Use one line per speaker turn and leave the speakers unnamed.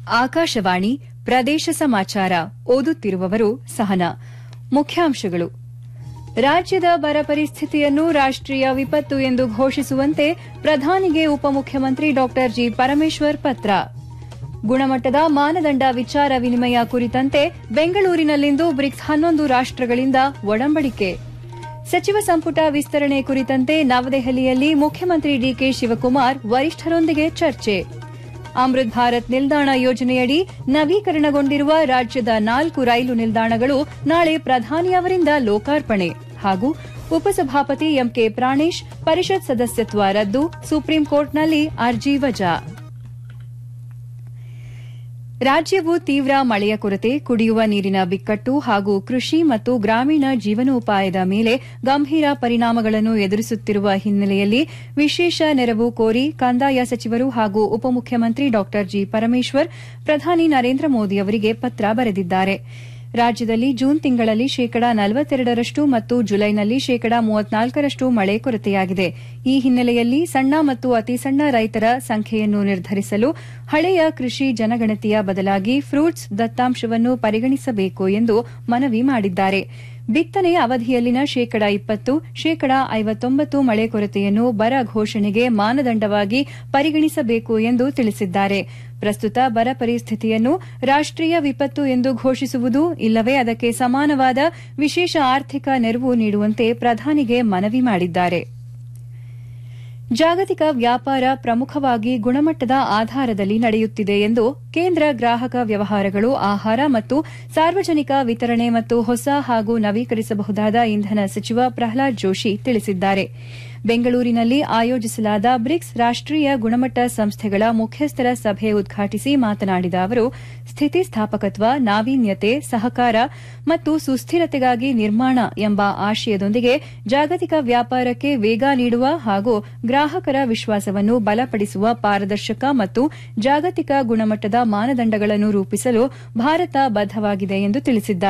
ಆಕಾಶವಾಣಿ ಪ್ರದೇಶ ಸಮಾಚಾರ ಓದುತ್ತಿರುವವರು ಸಹನಾ ಮುಖ್ಯಾಂಶಗಳು ರಾಜ್ಯದ ಬರ ಪರಿಸ್ಥಿತಿಯನ್ನು ರಾಷ್ಟೀಯ ವಿಪತ್ತು ಎಂದು ಘೋಷಿಸುವಂತೆ ಪ್ರಧಾನಿಗೆ ಉಪಮುಖ್ಯಮಂತ್ರಿ ಡಾ ಜಿ ಪರಮೇಶ್ವರ್ ಪತ್ರ ಗುಣಮಟ್ಟದ ಮಾನದಂಡ ವಿಚಾರ ವಿನಿಮಯ ಕುರಿತಂತೆ ಬೆಂಗಳೂರಿನಲ್ಲಿಂದು ಬ್ರಿಕ್ಸ್ ಹನ್ನೊಂದು ರಾಷ್ಟಗಳಿಂದ ಒಡಂಬಡಿಕೆ ಸಚಿವ ಸಂಪುಟ ವಿಸ್ತರಣೆ ಕುರಿತಂತೆ ನವದೆಹಲಿಯಲ್ಲಿ ಮುಖ್ಯಮಂತ್ರಿ ಡಿಕೆ ಶಿವಕುಮಾರ್ ವರಿಷ್ಠರೊಂದಿಗೆ ಚರ್ಚೆ ಅಮೃತ್ ಭಾರತ್ ನಿಲ್ದಾಣ ಯೋಜನೆಯಡಿ ನವೀಕರಣಗೊಂಡಿರುವ ರಾಜ್ಯದ ನಾಲ್ಕು ರೈಲು ನಿಲ್ದಾಣಗಳು ನಾಳೆ ಪ್ರಧಾನಿ ಅವರಿಂದ ಲೋಕಾರ್ಪಣೆ ಹಾಗೂ ಉಪಸಭಾಪತಿ ಎಂಕೆ ಪ್ರಾಣೇಶ್ ಪರಿಷತ್ ಸದಸ್ಯತ್ವ ರದ್ದು ಸುಪ್ರೀಂಕೋರ್ಟ್ನಲ್ಲಿ ಅರ್ಜಿ ವಜಾ ರಾಜ್ಯವು ತೀವ್ರ ಮಳೆಯ ಕೊರತೆ ಕುಡಿಯುವ ನೀರಿನ ಬಿಕ್ಕಟ್ಟು ಹಾಗೂ ಕೃಷಿ ಮತ್ತು ಗ್ರಾಮೀಣ ಜೀವನೋಪಾಯದ ಮೇಲೆ ಗಂಭೀರ ಪರಿಣಾಮಗಳನ್ನು ಎದುರಿಸುತ್ತಿರುವ ಹಿನ್ನೆಲೆಯಲ್ಲಿ ವಿಶೇಷ ನೆರವು ಕೋರಿ ಕಂದಾಯ ಸಚಿವರು ಹಾಗೂ ಉಪಮುಖ್ಯಮಂತ್ರಿ ಡಾ ಜಿ ಪರಮೇಶ್ವರ್ ಪ್ರಧಾನಿ ನರೇಂದ್ರ ಮೋದಿ ಅವರಿಗೆ ಪತ್ರ ಬರೆದಿದ್ದಾರೆ ರಾಜ್ಯದಲ್ಲಿ ಜೂನ್ ತಿಂಗಳಲ್ಲಿ ಶೇಕಡಾ ನಲವತ್ತೆರಡರಷ್ಟು ಮತ್ತು ಜುಲೈನಲ್ಲಿ ಶೇಕಡಾ ಮೂವತ್ನಾಲ್ಕರಷ್ಟು ಮಳೆ ಕೊರತೆಯಾಗಿದೆ ಈ ಹಿನ್ನೆಲೆಯಲ್ಲಿ ಸಣ್ಣ ಮತ್ತು ಅತಿಸಣ್ಣ ರೈತರ ಸಂಖ್ಯೆಯನ್ನು ನಿರ್ಧರಿಸಲು ಹಳೆಯ ಕೃಷಿ ಜನಗಣತಿಯ ಬದಲಾಗಿ ಫ್ರೂಟ್ಸ್ ದತ್ತಾಂಶವನ್ನು ಪರಿಗಣಿಸಬೇಕು ಎಂದು ಮನವಿ ಮಾಡಿದ್ದಾರೆ ಬಿತ್ತನೆ ಅವಧಿಯಲ್ಲಿನ ಶೇಕಡಾ ಇಪ್ಪತ್ತು ಶೇಕಡಾ ಐವತ್ತೊಂಬತ್ತು ಮಳೆ ಕೊರತೆಯನ್ನು ಬರ ಘೋಷಣೆಗೆ ಮಾನದಂಡವಾಗಿ ಪರಿಗಣಿಸಬೇಕು ಎಂದು ತಿಳಿಸಿದ್ದಾರೆ ಪ್ರಸ್ತುತ ಬರ ಪರಿಸ್ಥಿತಿಯನ್ನು ರಾಷ್ಟೀಯ ವಿಪತ್ತು ಎಂದು ಘೋಷಿಸುವುದು ಇಲ್ಲವೇ ಅದಕ್ಕೆ ಸಮಾನವಾದ ವಿಶೇಷ ಆರ್ಥಿಕ ನೆರವು ನೀಡುವಂತೆ ಪ್ರಧಾನಿಗೆ ಮನವಿ ಮಾಡಿದ್ದಾರೆ ಜಾಗತಿಕ ವ್ಯಾಪಾರ ಪ್ರಮುಖವಾಗಿ ಗುಣಮಟ್ಟದ ಆಧಾರದಲ್ಲಿ ನಡೆಯುತ್ತಿದೆ ಎಂದು ಕೇಂದ್ರ ಗ್ರಾಹಕ ವ್ಯವಹಾರಗಳು ಆಹಾರ ಮತ್ತು ಸಾರ್ವಜನಿಕ ವಿತರಣೆ ಮತ್ತು ಹೊಸ ಹಾಗೂ ನವೀಕರಿಸಬಹುದಾದ ಇಂಧನ ಸಚಿವ ಪ್ರಹ್ಲಾದ್ ಜೋಶಿ ತಿಳಿಸಿದ್ದಾರೆ ಬೆಂಗಳೂರಿನಲ್ಲಿ ಆಯೋಜಿಸಲಾದ ಬ್ರಿಕ್ಸ್ ರಾಷ್ಟೀಯ ಗುಣಮಟ್ಟ ಸಂಸ್ಥೆಗಳ ಮುಖ್ಯಸ್ಥರ ಸಭೆ ಉದ್ಘಾಟಿಸಿ ಮಾತನಾಡಿದ ಅವರು ಸ್ಥಿತಿಸ್ಥಾಪಕತ್ವ ನಾವೀನ್ಯತೆ ಸಹಕಾರ ಮತ್ತು ಸುಸ್ಥಿರತೆಗಾಗಿ ನಿರ್ಮಾಣ ಎಂಬ ಆಶಯದೊಂದಿಗೆ ಜಾಗತಿಕ ವ್ಯಾಪಾರಕ್ಕೆ ವೇಗ ನೀಡುವ ಹಾಗೂ ಗ್ರಾಹಕರ ವಿಶ್ವಾಸವನ್ನು ಬಲಪಡಿಸುವ ಪಾರದರ್ಶಕ ಮತ್ತು ಜಾಗತಿಕ ಗುಣಮಟ್ಟದ ಮಾನದಂಡಗಳನ್ನು ರೂಪಿಸಲು ಭಾರತ ಬದ್ದವಾಗಿದೆ ಎಂದು ತಿಳಿಸಿದ್ದಾರೆ